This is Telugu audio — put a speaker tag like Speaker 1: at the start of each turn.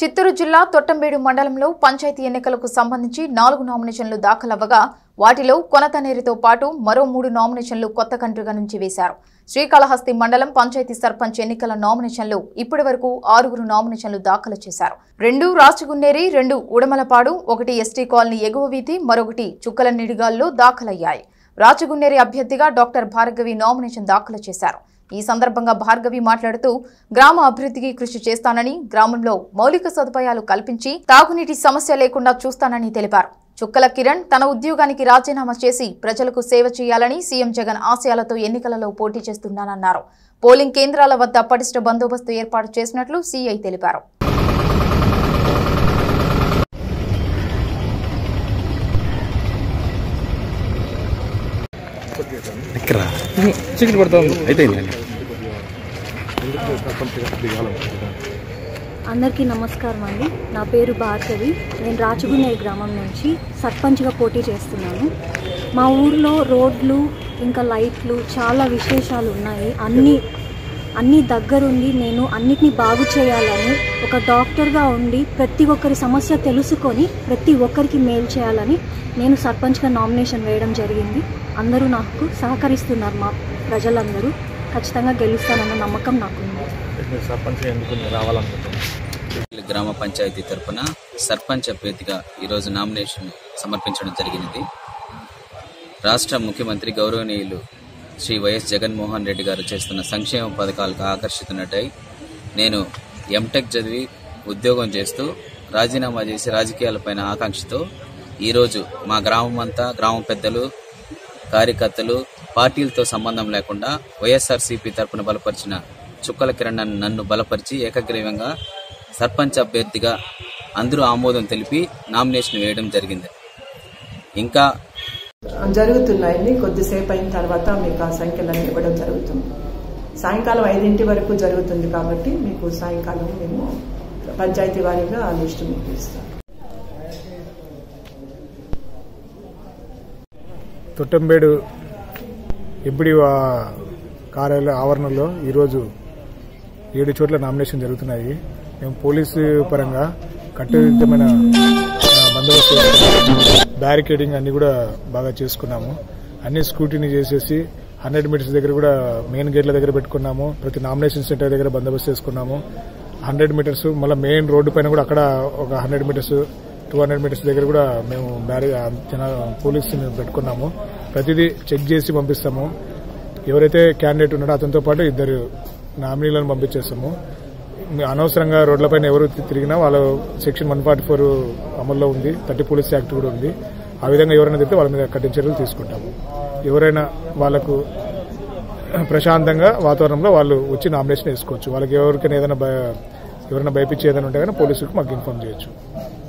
Speaker 1: చిత్తూరు జిల్లా తొట్టంబేడు మండలంలో పంచాయతీ ఎన్నికలకు సంబంధించి నాలుగు నామినేషన్లు దాఖలవ్వగా వాటిలో కొనతనేరుతో పాటు మరో మూడు నామినేషన్లు కొత్త కంట్రిగా నుంచి వేశారు శ్రీకాళహస్తి మండలం పంచాయతీ సర్పంచ్ ఎన్నికల నామినేషన్లు ఇప్పటి వరకు ఆరుగురు నామినేషన్లు దాఖలు చేశారు రెండు రాచగున్నేరి రెండు ఉడమలపాడు ఒకటి ఎస్టీ కాలనీ ఎగువ వీధి మరొకటి చుక్కల నిడిగాల్లో దాఖలయ్యాయి రాచగున్నేరి అభ్యర్థిగా డాక్టర్ భార్గవి నామినేషన్ దాఖలు చేశారు ఈ సందర్భంగా భార్గవి మాట్లాడుతూ గ్రామ అభివృద్ధికి కృషి చేస్తానని గ్రామంలో మౌలిక సదుపాయాలు కల్పించి తాగునీటి సమస్య లేకుండా చూస్తానని తెలిపారు చుక్కల కిరణ్ తన ఉద్యోగానికి రాజీనామా చేసి ప్రజలకు సేవ చేయాలని సీఎం జగన్ ఆశయాలతో ఎన్నికలలో పోటీ చేస్తున్నానన్నారు పోలింగ్ కేంద్రాల వద్ద పటిష్ట బందోబస్తు ఏర్పాటు చేసినట్లు సీఐ తెలిపారు
Speaker 2: ఇక్కడ చీకటి పడుతుంది అయితే
Speaker 3: అందరికీ నమస్కారం అండి నా పేరు భార్గవి నేను రాచగునేరు గ్రామం నుంచి సర్పంచ్గా పోటీ చేస్తున్నాను మా ఊర్లో రోడ్లు ఇంకా లైట్లు చాలా విశేషాలు ఉన్నాయి అన్నీ అన్నీ దగ్గరుండి నేను అన్నిటినీ బాగు చేయాలని ఒక డాక్టర్గా ఉండి ప్రతి ఒక్కరి సమస్య తెలుసుకొని ప్రతి ఒక్కరికి మేలు చేయాలని నేను సర్పంచ్గా నామినేషన్ వేయడం జరిగింది అందరూ నాకు సహకరిస్తున్నారు మా ప్రజలందరూ ఖచ్చితంగా గెలుస్తానన్న నమ్మకం నాకుంది
Speaker 2: సర్పంచ్ ఎందుకు రావాలనుకుంటున్నాను
Speaker 4: గ్రామ పంచాయతీ తరపున సర్పంచ్ అభ్యర్థిగా ఈరోజు నామినేషన్ సమర్పించడం జరిగినది రాష్ట్ర ముఖ్యమంత్రి గౌరవనీయులు శ్రీ వైఎస్ జగన్మోహన్ రెడ్డి గారు చేస్తున్న సంక్షేమ పథకాలకు ఆకర్షితున్నట్టయి నేను ఎంటెక్ చదివి ఉద్యోగం చేస్తూ రాజీనామా చేసి రాజకీయాలపైన ఆకాంక్షతో ఈరోజు మా గ్రామం అంతా గ్రామ పెద్దలు కార్యకర్తలు పార్టీలతో సంబంధం లేకుండా వైఎస్ఆర్సీపీ తరపున బలపరిచిన చుక్కల కిరణ్ నన్ను బలపరిచి ఏకగ్రీవంగా సర్పంచ్ అభ్యర్థిగా అందరూ ఆమోదం తెలిపి నామినేషన్ వేయడం జరిగింది ఇంకా
Speaker 5: జరుగుతున్నాయని కొద్దిసేపు అయిన తర్వాత మీకు ఆ సంఖ్యలను ఇవ్వడం జరుగుతుంది సాయంకాలం ఐదింటి వరకు జరుగుతుంది కాబట్టి మీకు సాయంకాలం మేము పంచాయతీ వారీగా ఆ లిస్టు మీకు ఇస్తాం
Speaker 6: తొట్టంబేడు ఎంపీడీ కార్యాలయ ఆవరణలో ఈరోజు ఏడు చోట్ల నామినేషన్ జరుగుతున్నాయి మేము పోలీసు పరంగా కట్టుదిట్టమైన ఆ, బందోబస్తు బ్యారికేడింగ్ అన్ని కూడా బాగా చేసుకున్నాము అన్ని స్క్రూటినీ చేసేసి హండ్రెడ్ మీటర్స్ దగ్గర కూడా మెయిన్ గేట్ల దగ్గర పెట్టుకున్నాము ప్రతి నామినేషన్ సెంటర్ దగ్గర బందోబస్తు చేసుకున్నాము హండ్రెడ్ మీటర్స్ మళ్ళీ మెయిన్ రోడ్డు పైన కూడా అక్కడ ఒక hundred metres two hundred metres దగ్గర కూడా మేము బ్యారీ జన పోలీసుని పెట్టుకున్నాము ప్రతిదీ చెక్ చేసి పంపిస్తాము ఎవరైతే క్యాండిడేట్ ఉన్నాడో అతనితో పాటు ఇద్దరు నామినీలను పంపించేస్తాము అనవసరంగా రోడ్లపైన ఎవరు తి- తిరిగినా వాళ్ళ సెక్షన్ వన్ ఫార్టీ ఫోర్ అమల్లో ఉంది థర్టీ పోలీస్ యాక్ట్ కూడా ఉంది ఆ విధంగా ఎవరైనా తిరిగితే వాళ్ళ మీద కఠిన చర్యలు తీసుకుంటాము ఎవరైనా వాళ్ళకు ప్రశాంతంగా వాతావరణంలో వాళ్ళు వచ్చి నామినేషన్ వేసుకోవచ్చు వాళ్ళకి ఎవరికైనా ఏదైనా భయ- ఎవరైనా భయపించి ఏదైనా ఉంటే కానీ పోలీసులకు మాకు ఇన్ఫార్మ్ చేయొచ్చు